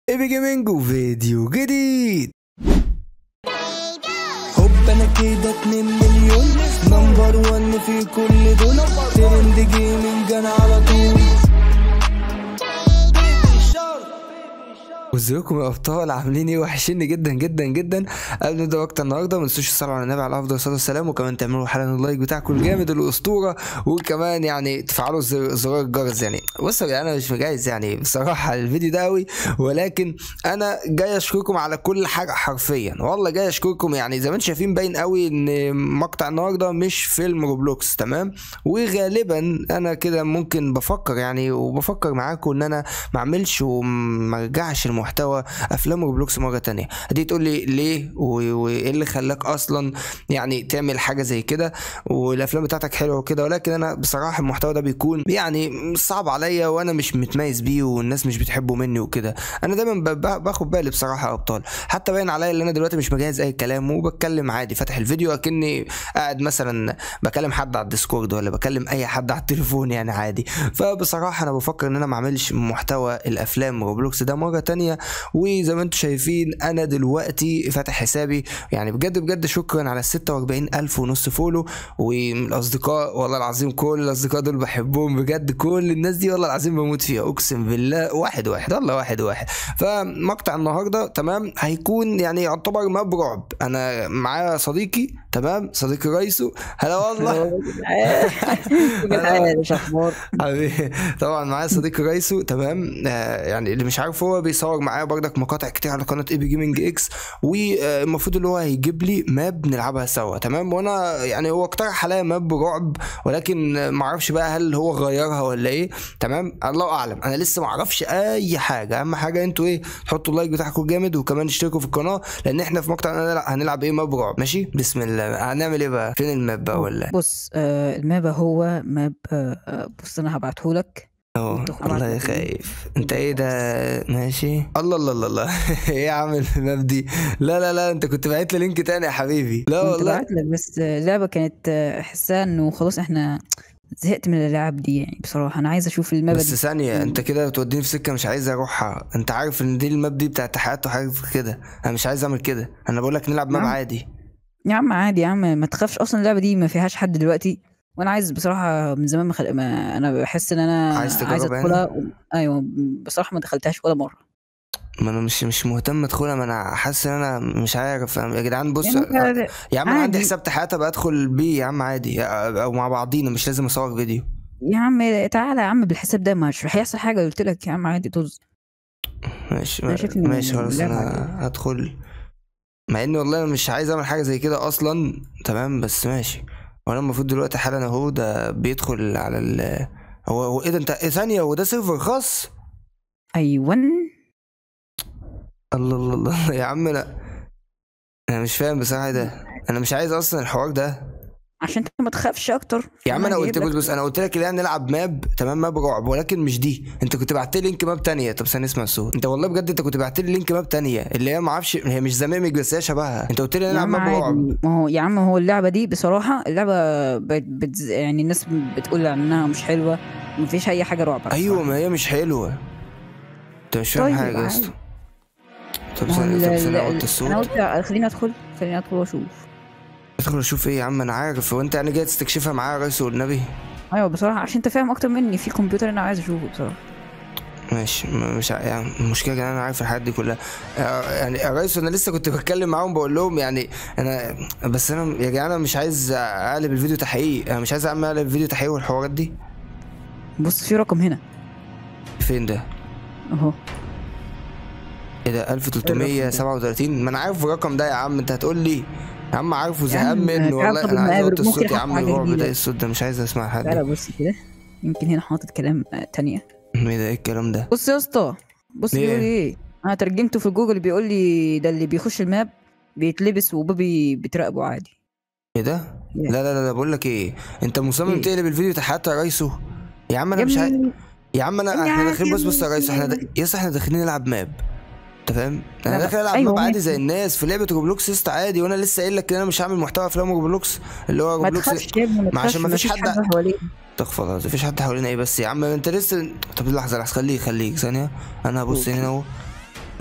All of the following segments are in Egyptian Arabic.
ايبي جيمنج وفيديو جديد هوب انا كده 2 مليون نمبر 1 في كل دول ترند جيمنج انا على طول وازيكم يا ابطال عاملين ايه وحشيني جدا جدا جدا قبل ما نبدا وقت النهارده ما تنسوش تصلوا على النبي على افضل الصلاه والسلام وكمان تعملوا حالا اللايك بتاعكم الجامد الاسطوره وكمان يعني تفعلوا زر- زرار الجرس يعني بصوا يا انا مش مجهز يعني بصراحه الفيديو ده قوي ولكن انا جاي اشكركم على كل حاجه حرفيا والله جاي اشكركم يعني زي ما انتم شايفين باين قوي ان مقطع النهارده مش فيلم روبلوكس تمام وغالبا انا كده ممكن بفكر يعني وبفكر معاكم ان انا ما اعملش وما ارجعش المحتوى افلام روبلوكس مره تانية دي تقول لي ليه و- وايه اللي خلاك اصلا يعني تعمل حاجه زي كده والافلام بتاعتك حلوه وكده ولكن انا بصراحه المحتوى ده بيكون يعني صعب عليا وانا مش متميز بيه والناس مش بتحبه مني وكده انا دايما ب- ب- باخد بالي بصراحه يا ابطال حتى باين عليا ان انا دلوقتي مش مجهز اي كلام وبتكلم عادي فاتح الفيديو اكني قاعد مثلا بكلم حد على الديسكورد ولا بكلم اي حد على التليفون يعني عادي فبصراحه انا بفكر ان انا ما اعملش محتوى الافلام روبلوكس ده مره تانية وزي ما انتم شايفين انا دلوقتي فاتح حسابي يعني بجد بجد شكرا على ال 46 الف ونص فولو والاصدقاء والله العظيم كل الاصدقاء دول بحبهم بجد كل الناس دي والله العظيم بموت فيها اقسم بالله واحد واحد والله واحد واحد فمقطع النهارده تمام هيكون يعني يعتبر ماب رعب انا معايا صديقي تمام صديقي ريسو هلا والله مش اخبار حبيبي طبعا معايا صديقي ريسو تمام آه يعني اللي مش عارف هو بيصور معايا بردك مقاطع كتير على قناه اي بي جيمنج اكس والمفروض اللي هو هيجيب لي ماب نلعبها سوا تمام وانا يعني هو اقترح عليا ماب رعب ولكن آه، ما اعرفش بقى هل هو غيرها ولا ايه تمام الله اعلم انا لسه ما اعرفش اي حاجه اهم حاجه انتوا ايه تحطوا اللايك بتاعكم جامد وكمان اشتركوا في القناه لان احنا في مقطع هنلعب, هنلعب ايه ماب رعب ماشي بسم الله هنعمل ايه بقى فين الماب بقى ولا بص آه الماب هو ماب آه آه، بص انا هبعتهولك اه تدخل الله على يا خايف انت ايه ده ماشي الله الله الله الله ايه يا عم الماب دي لا لا لا انت كنت باعت لي لينك تاني يا حبيبي لا كنت والله بعت لك بس آه، اللعبه كانت آه، احسها انه خلاص احنا زهقت من اللعب دي يعني بصراحه انا عايز اشوف الماب بس دي ثانية انت كده بتوديني في سكة مش عايز اروحها انت عارف ان دي الماب دي بتاعت تحقيقات وحاجات كده انا مش عايز اعمل كده انا بقول لك نلعب ماب نعم. عادي يا عم عادي يا عم ما تخافش اصلا اللعبه دي ما فيهاش حد دلوقتي وانا عايز بصراحه من زمان ما, خل... ما انا بحس ان انا عايز تجرب عايز يعني؟ ادخلها و... ايوه بصراحه ما دخلتهاش ولا مره ما انا مش مش مهتم ادخلها ما انا حاسس ان انا مش عارف يا جدعان بص يعني يا عم انا عندي عادي. حساب تحقيقات ابقى ادخل بيه يا عم عادي او مع بعضينا مش لازم اصور فيديو يا عم تعالى يا عم بالحساب ده مش هيحصل حاجه قلت لك يا عم عادي طز ماشي أنا شايف إن ماشي خلاص اللعبة انا هدخل مع اني والله أنا مش عايز اعمل حاجه زي كده اصلا تمام بس ماشي وانا المفروض دلوقتي حالا اهو ده بيدخل على ال هو هو ايه ده انت إيه ثانيه هو ده سيرفر خاص ايوه الله الله الله يا عم انا انا مش فاهم بصراحه إيه ده انا مش عايز اصلا الحوار ده عشان انت ما تخافش اكتر يا عم انا جايب قلت لك- بص بص انا قلت لك اللي نلعب ماب تمام ماب رعب ولكن مش دي انت كنت بعت لي لينك ماب تانية طب ثانيه اسمع الصوت انت والله بجد انت كنت بعت لي لينك ماب تانية اللي هي ما اعرفش هي مش زمامك بس هي شبهها انت قلت لي يا نلعب عم ماب رعب عادي ما هو يا عم هو اللعبه دي بصراحه اللعبه بت... بت... يعني الناس بتقول عنها مش حلوه ما فيش اي حاجه رعب ايوه ما هي مش حلوه انت مش فاهم طيب، حاجه يا عادي. اسطى طب ما هو ثانيه ال- طب ال- ثانيه ال- قلت الصوت انا قلت خليني ادخل خليني ادخل واشوف ادخل اشوف ايه يا عم انا عارف هو انت يعني جاي تستكشفها معايا يا ريس والنبي ايوه بصراحه عشان انت فاهم اكتر مني في كمبيوتر انا عايز اشوفه بصراحه ماشي م- مش ع- يعني المشكله ان انا عارف الحاجات دي كلها آه، يعني يا ريس انا لسه كنت بتكلم معاهم بقول لهم يعني انا بس انا يا جدعان انا مش عايز اقلب الفيديو تحقيق انا مش عايز اعمل اقلب الفيديو تحقيق والحوارات دي بص في رقم هنا فين ده اهو ايه ده 1337 ما انا عارف الرقم ده يا عم انت هتقول لي يا عم عارفه يا زهقان عم منه والله تعال انا عايز طب اوطي ممكن الصوت يا أحط عم حاجة الرعب ده جديدة. إيه الصوت ده مش عايز اسمع حد تعالى بص كده يمكن هنا حاطط كلام آه، تانية ايه ده ايه الكلام ده بص يا اسطى بص ليه؟ بيقول ايه انا ترجمته في جوجل بيقول لي ده اللي بيخش الماب بيتلبس وبابي بتراقبه عادي ايه ده لا لا لا, لا بقول لك ايه انت مصمم إيه؟ تقلب الفيديو تحت يا ريسو يا عم انا يا مش عايز ابني يا عم انا يا احنا عم داخلين بص بص يا يا ريس احنا ابني. دا... يس احنا داخلين نلعب ماب انت فاهم انا لا، داخل العب أيوة ماب عادي ماشي. زي الناس في لعبه روبلوكس يست عادي وانا لسه قايل لك ان انا مش هعمل محتوى افلام روبلوكس اللي هو ما روبلوكس تخافش يا ابني ما ما عشان تخافش ما فيش مفيش حد- حد حواليك استغفر الله مفيش حد حوالينا ايه بس يا عم انت لسه طب لحظه لحظه خليك خليك ثانيه انا هبص أوكي. هنا اهو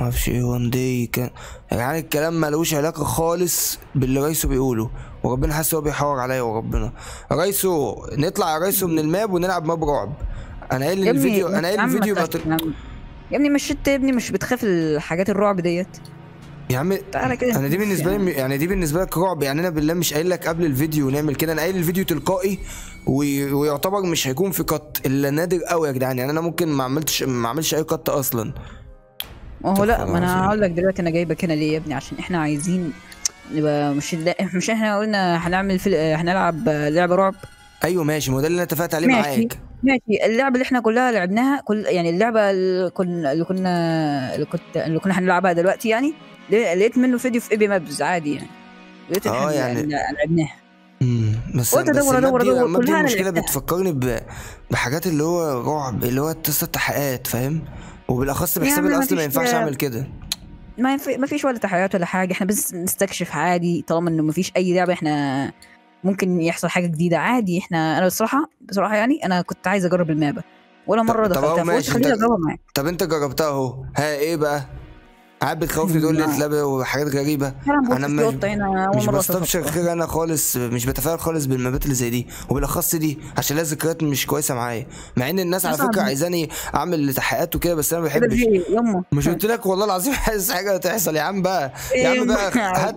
معرفش ايه وان دي كان يعني الكلام ملوش علاقه خالص باللي ريسو بيقوله وربنا حاسس هو بيحور عليا وربنا ريسو نطلع يا ريسو من الماب ونلعب ماب رعب انا قايل يا ابني الفيديو انا قايل يا عم الفيديو ما يبقى تخاف- يا ابني مش انت يا ابني مش بتخاف الحاجات الرعب ديت يا عم تعالى كده انا دي نشوف بالنسبه يعني. لي يعني دي بالنسبه لك رعب يعني انا بالله مش قايل لك قبل الفيديو نعمل كده انا قايل الفيديو تلقائي وي- ويعتبر مش هيكون في قط الا نادر قوي يا جدعان يعني انا ممكن ما عملتش ما اعملش اي قط اصلا ما هو طب لا خلاص ما انا يعني. هقول لك دلوقتي انا جايبك هنا ليه يا ابني عشان احنا عايزين نبقى مش مش احنا قلنا هنعمل في هنلعب لعبه رعب ايوه ماشي ما هو ده اللي انا اتفقت عليه ماشي. معاك ماشي اللعبه اللي احنا كلها لعبناها كل يعني اللعبه اللي كنا اللي كنا اللي كنت اللي كنا هنلعبها دلوقتي يعني لقيت لقيت منه فيديو في ايبي مابز عادي يعني لقيت إن آه، احنا يعني- لعبناها امم بس قلت بس أدور- الماب أدور- دي أدور، الماب دي كلها أنا المشكله لعبتها. بتفكرني ب... بحاجات اللي هو رعب اللي هو تصل تحقيقات فاهم وبالاخص بحساب عم ما الاصل ما فيش- ينفعش اعمل كده ما ينف... ما فيش ولا تحيات ولا حاجه احنا بس نستكشف عادي طالما انه ما فيش اي لعبه احنا ممكن يحصل حاجه جديده عادي احنا انا بصراحه بصراحه يعني انا كنت عايز اجرب المابا ولا مره طب- طب أهو دخلتها فقلت ماشي، خليني أنت- اجربها معاك طب انت جربتها اهو ها ايه بقى قاعد بتخوفني تقول لي لا. اتلبى وحاجات غريبه انا انا مش مش قطه هنا اول مش مره بستبشر أشوفها. خير انا خالص مش بتفائل خالص بالمبات اللي زي دي وبالاخص دي عشان لها ذكريات مش كويسه معايا مع ان الناس على أصعب. فكره عايزاني اعمل تحقيقات وكده بس انا ما كده بحبش في يما مش قلت لك والله العظيم حاسس حاجه تحصل يا عم بقى يا عم بقى هات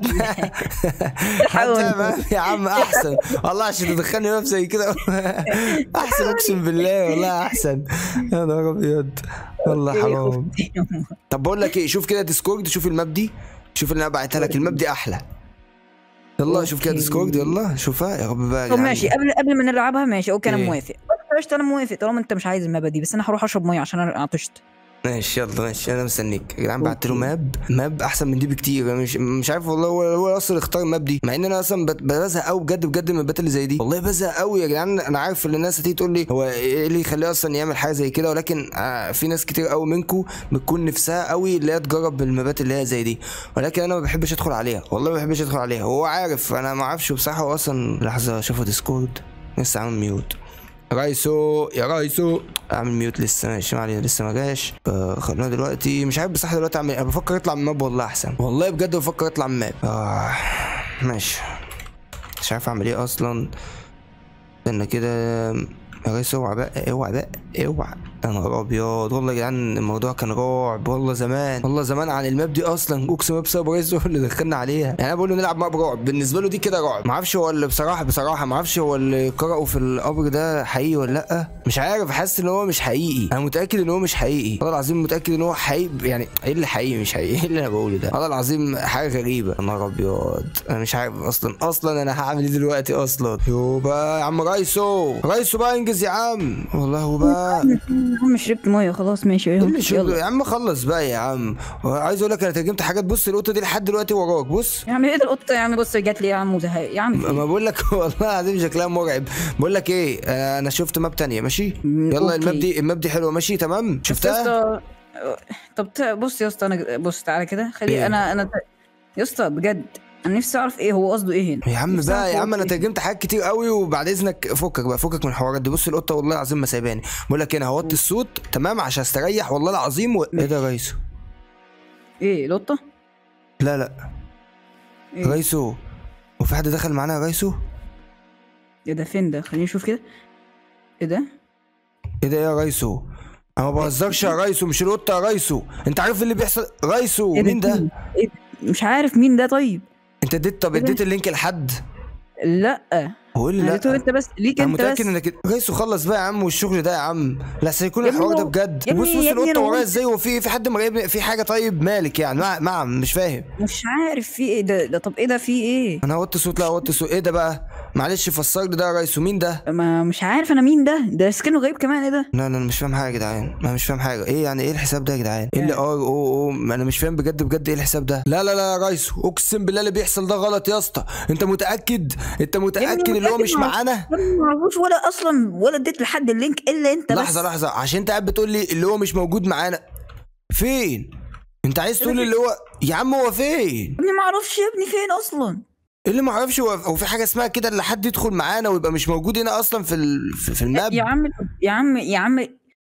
حاول. هات بقى يا عم احسن والله عشان تدخلني باب زي كده احسن اقسم بالله والله احسن يا نهار ابيض والله حرام طب بقول لك ايه شوف كده ديسكورد شوف الماب دي شوف اللي انا بعتها لك الماب دي احلى يلا شوف كده أوكي. ديسكورد يلا شوفها يا رب بقى يا طب جدعان. ماشي قبل قبل ما نلعبها ماشي اوكي انا إيه؟ موافق بس قشطة انا موافق طالما انت مش عايز المابا دي بس انا هروح اشرب ميه عشان انا عطشت ماشي يلا ماشي انا مستنيك يا جدعان بعت له أوكي. ماب ماب احسن من دي بكتير انا مش مش عارف والله هو هو اصلا اختار الماب دي مع ان انا اصلا بت- بزهق قوي بجد بجد من المابات اللي زي دي والله بزهق قوي يا جدعان انا عارف ان الناس هتيجي تقول لي هو ايه اللي يخليه اصلا يعمل حاجه زي كده ولكن آه في ناس كتير قوي منكم بتكون نفسها قوي اللي هي تجرب المابات اللي هي زي دي ولكن انا ما بحبش ادخل عليها والله ما بحبش ادخل عليها هو عارف انا ما اعرفش بصراحه هو اصلا لحظه اشوفه ديسكورد لسه عامل ميوت رايسو يا رايسو اعمل ميوت لسه ماشي ما علينا لسه ما جاش خلونا دلوقتي مش عارف بصراحه دلوقتي اعمل انا بفكر اطلع من ماب والله احسن والله بجد بفكر اطلع من ماب آه ماشي مش عارف اعمل ايه اصلا استنى كده يا ريس اوعى بقى اوعى بقى اوعى يا نهار ابيض والله يا جدعان الموضوع كان رعب والله زمان والله زمان عن الماب دي اصلا اقسم بالله بسبب ريس هو اللي دخلنا عليها يعني انا بقول له نلعب ماب رعب بالنسبه له دي كده رعب ما اعرفش هو اللي بصراحه بصراحه ما اعرفش هو اللي قرأه في القبر ده حقيقي ولا لا مش عارف حاسس ان هو مش حقيقي انا متاكد ان هو مش حقيقي والله العظيم متاكد ان هو حقيقي يعني ايه اللي حقيقي مش حقيقي ايه اللي انا بقوله ده والله العظيم حاجه غريبه يا نهار ابيض انا مش عارف اصلا اصلا انا هعمل ايه دلوقتي اصلا يوبا يا عم رايسو رايسو بقى انجز يا عم والله هو بقى يا عم شربت ميه خلاص ماشي ايه اهو اللي شغل يلا يا عم خلص بقى يا عم عايز اقول لك انا ترجمت حاجات بص القطه دي لحد دلوقتي وراك بص يا عم ايه ده القطه يا عم بص جات لي يا عم وزهق يا عم في ما بقول لك والله العظيم شكلها مرعب بقول لك ايه آه، انا شفت ماب تانية ماشي مم، يلا أوكي. الماب دي الماب دي حلوه ماشي تمام بس يا شفتها اسطى طب ت- بص يا اسطى انا بص تعالى كده خلي إيه؟ انا انا يا اسطى بجد انا نفسي اعرف ايه هو قصده ايه هنا يا عم نفسي أعرف بقى يا هو عم انا قصده إيه. ترجمت حاجات كتير قوي وبعد اذنك فكك بقى فكك من الحوارات دي بص القطه والله العظيم ما سايباني بقول لك انا هوطي الصوت تمام عشان استريح والله العظيم و... ايه ده يا ريسو ايه القطه لا لا ايه ريسو وفي حد دخل معانا يا ريسو إيه ده فين ده خليني اشوف كده ايه ده ايه ده يا ريسو انا ما بهزرش يا ريسو مش القطه يا ريسو انت عارف اللي بيحصل ريسو إيه مين ده فين؟ إيه ده؟ مش عارف مين ده طيب انت اديت طب إيه ده؟ اديت اللينك لحد لا هو ايه اللي انا قلت لا انت بس ليك انا انت بس متاكد انك ريسو خلص بقى يا عم والشغل ده يا عم لا سيكون يا ابني الحوار ده هو- بجد يا ابني- بص بص يا ابني القطه أنا ورايا قلت- ازاي وفي في حد مراقبني في حاجه طيب مالك يعني مع مع مش فاهم مش عارف في ايه ده, ده طب ايه ده في ايه انا هوطي صوت لا هوطي صوت ايه ده بقى معلش فسر لي ده يا ريسو مين ده ما مش عارف انا مين ده ده سكنه غريب كمان ايه ده لا لا انا مش فاهم حاجه يا جدعان انا مش فاهم حاجه ايه يعني ايه الحساب ده يا جدعان ايه اللي ار او او ما انا مش فاهم بجد بجد ايه الحساب ده لا لا لا يا ريسو اقسم بالله اللي بيحصل ده غلط يا اسطى انت متاكد انت متاكد اللي هو متأكد مش ما- معانا أنا ما اعرفوش ولا اصلا ولا اديت لحد اللينك الا انت بس لحظه لحظه عشان انت قاعد بتقول لي اللي هو مش موجود معانا فين انت عايز تقول لي اللي هو يا عم هو فين يا ابني ما اعرفش يا ابني فين اصلا إيه اللي ما اعرفش هو هو في حاجه اسمها كده اللي حد يدخل معانا ويبقى مش موجود هنا اصلا في ال... في في الماب يا عم يا عم يا عم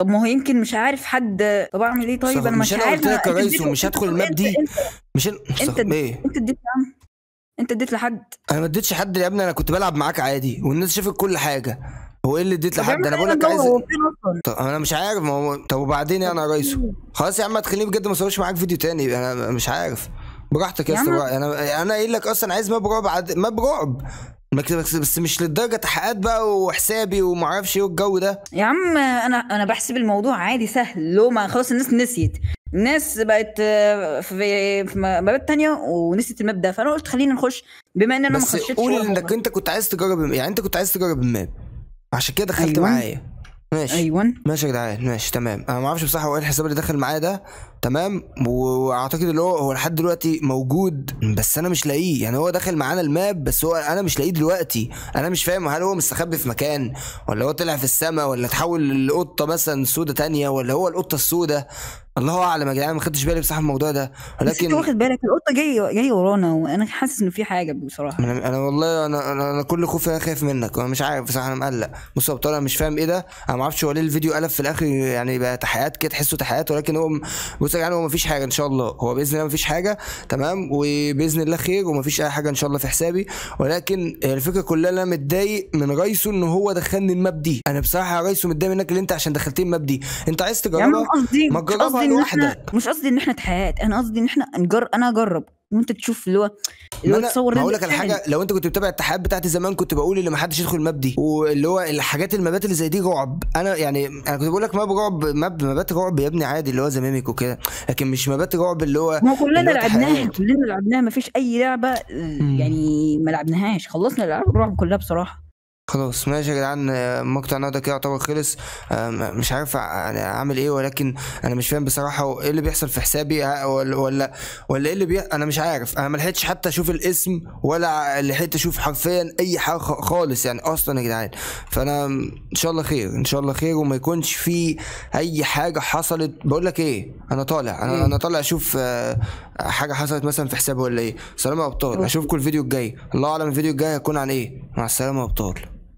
طب ما هو يمكن مش عارف حد طب اعمل ايه طيب صح، انا مش مش أنا عارف قلت لك يا أنت ريس اديت- ومش أنت- هدخل الماب أنت- دي. انت مش أنا انت ايه انت اديت يا عم انت اديت لحد انا ما اديتش حد يا ابني انا كنت بلعب معاك عادي والناس شافت كل حاجه هو ايه اللي اديت طب لحد اعمل انا إيه بقول لك هو- عايز هو فين اصلا طب انا مش عارف ما هو طب وبعدين يعني يا ريس خلاص يا عم هتخليني بجد ما اصورش معاك فيديو تاني انا مش عارف براحتك يا يا اسطى عم. بقى. انا انا قايل لك اصلا عايز ماب رعب عاد... ماب رعب ما كده بس, بس مش للدرجه تحقيقات بقى وحسابي وما اعرفش ايه والجو ده يا عم انا انا بحسب الموضوع عادي سهل لو ما خلاص الناس نسيت الناس بقت آه، في في مابات تانية ونسيت الماب ده فانا قلت خلينا نخش بما ان انا ما بس خشيتش قول ولا انك مرة. انت كنت عايز تجرب الم- يعني انت كنت عايز تجرب الماب عشان كده دخلت أيوة. معايا ماشي ايوه ماشي يا جدعان ماشي تمام انا ما اعرفش بصراحه هو ايه الحساب اللي دخل معايا ده تمام و- واعتقد اللي هو هو لحد دلوقتي موجود بس انا مش لاقيه يعني هو دخل معانا الماب بس هو انا مش لاقيه دلوقتي انا مش فاهم هل هو مستخبي في مكان ولا هو طلع في السماء ولا اتحول لقطه مثلا سودة تانية ولا هو القطه السوداء الله اعلم يا جدعان ما خدتش بالي بصراحه من الموضوع ده بس انت ولكن واخد بالك القطه جايه جايه ورانا وانا حاسس انه في حاجه بصراحه انا انا والله انا انا, أنا كل خوفي انا خايف منك انا مش عارف بصراحه انا مقلق بص يا ابطال انا مش فاهم ايه ده انا ما اعرفش هو ليه الفيديو قلب في الاخر يعني بقى تحقيقات كده تحسه تحقيقات ولكن هو م- بص يا جدعان هو مفيش حاجه ان شاء الله هو باذن الله مفيش حاجه تمام وباذن الله خير ومفيش اي حاجه ان شاء الله في حسابي ولكن الفكره كلها إن انا متضايق من ريسو ان هو دخلني الماب دي انا بصراحه يا ريسو متضايق منك اللي انت عشان دخلتني الماب دي انت عايز يا عم تجربها قصدي ما مش تجربها قصدي ان احنا لوحدك. مش قصدي ان احنا تحقيقات انا قصدي ان احنا نجر انا اجرب وانت تشوف اللي هو اللي ما هو انا تصور ما اقول ردة لك على فعل. حاجه لو انت كنت بتابع التحقيقات بتاعتي زمان كنت بقول اللي ما حدش يدخل الماب دي واللي هو الحاجات المابات اللي زي دي رعب انا يعني انا كنت بقول لك ماب رعب ماب مابات رعب يا ابني عادي اللي هو زي ميميك وكده لكن مش مابات رعب اللي هو ما هو كلنا اللي هو لعبناها تحقيقات. كلنا لعبناها ما فيش اي لعبه آه، يعني ما لعبناهاش خلصنا الالعاب الرعب كلها بصراحه خلاص ماشي يا جدعان آه، مقطع النهارده كده يعتبر خلص آه، م- مش عارف ع- يعني اعمل ايه ولكن انا مش فاهم بصراحه هو ايه اللي بيحصل في حسابي ه- ولا ولا ولا ايه اللي بي... انا مش عارف انا ما لحقتش حتى اشوف الاسم ولا لحقت اشوف حرفيا اي حاجه خ- خالص يعني اصلا يا جدعان فانا ان شاء الله خير ان شاء الله خير وما يكونش في اي حاجه حصلت بقول لك ايه انا طالع انا إيه؟ انا طالع اشوف آه، حاجه حصلت مثلا في حسابي ولا ايه سلام يا ابطال أوكي. اشوفكم الفيديو الجاي الله اعلم الفيديو الجاي هيكون عن ايه مع السلامه يا ابطال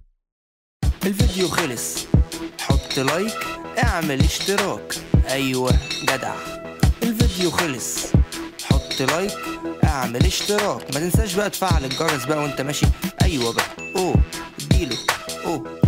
الفيديو خلص حط لايك اعمل اشتراك ايوه جدع الفيديو خلص حط لايك اعمل اشتراك ما تنساش بقى تفعل الجرس بقى وانت ماشي ايوه بقى اوه اديله اوه